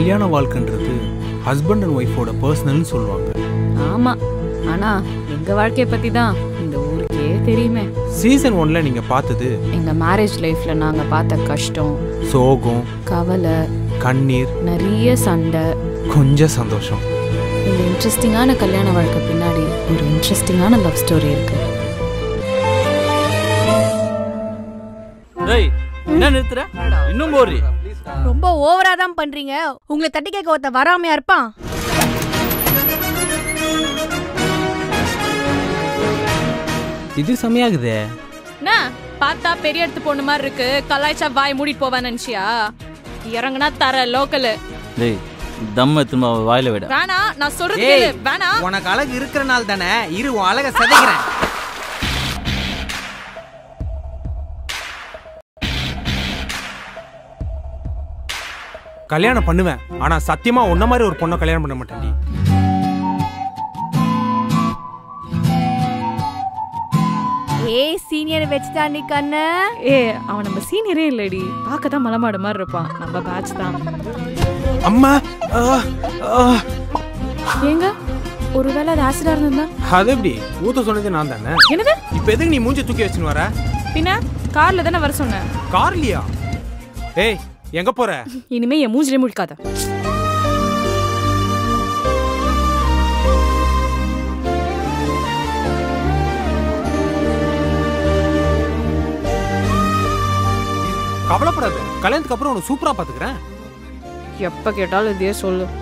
கல்யாண வாழ்க்கைன்றது husband and ஒய்ஃபோட பர்சனல்னு சொல்லுவாங்க ஆமா ஆனா எங்க வாழ்க்கைய பத்தி தான் இந்த ஊருக்கே தெரியுமே சீசன் ஒன்ல நீங்க பார்த்தது எங்க மேரேஜ் லைஃப்ல நாங்க பார்த்த கஷ்டம் சோகம் கவலை கண்ணீர் நிறைய சண்டை கொஞ்சம் சந்தோஷம் இந்த இன்ட்ரெஸ்டிங்கான கல்யாண வாழ்க்கை பின்னாடி ஒரு இன்ட்ரெஸ்டிங்கான லவ் ஸ்டோரி இருக்கு டேய் என்ன நிறுத்துற இன்னும் போறி ரொம்ப ஓவரா தான் பண்றீங்க உங்களை தட்டி கேட்க ஒருத்த வராமையா இருப்பான் இது செமையாகுதே என்ன பார்த்தா பெரிய இடத்து பொண்ணு மாதிரி இருக்கு கலாய்ச்சா வாய் மூடிட்டு போவேன் நினைச்சியா இறங்குனா தர லோக்கலு டேய் தம்ம திரும்ப அவ வாயில விட வேணா நான் சொல்றது ஏய். கேளு வேணா உனக்கு அழகு இருக்கிறனால தானே இரு உன் அழக சதைக்கிறேன் கல்யாணம் பண்ணுவேன் ஆனா சத்தியமா உன்ன மாதிரி ஒரு பொண்ணை கல்யாணம் பண்ண மாட்டேன்டி ஏய் சீனியர் வச்சுட்டாண்டி கண்ணு ஏ அவன் நம்ம சீனியரே இல்லடி பார்க்க தான் மலமாடு மாதிரி இருப்பான் நம்ம பேட்ச் தான் அம்மா ஆ, ஆ. ஏங்க ஒருவேளை அது ஆசிடா இருந்தா அது எப்படி ஊத்த சொன்னது நான் தானே என்னது இப்ப எதுக்கு நீ மூஞ்சி தூக்கி வச்சுன்னு வர பின்ன கார்ல தானே வர சொன்னேன் கார்லியா ஏய் எங்க போற இனிமே என் மூஞ்சிலே முழிக்காத கவலைப்படாத கல்யாணத்துக்கு அப்புறம் உனக்கு சூப்பரா பாத்துக்கிறேன் எப்ப கேட்டாலும் இதே சொல்லு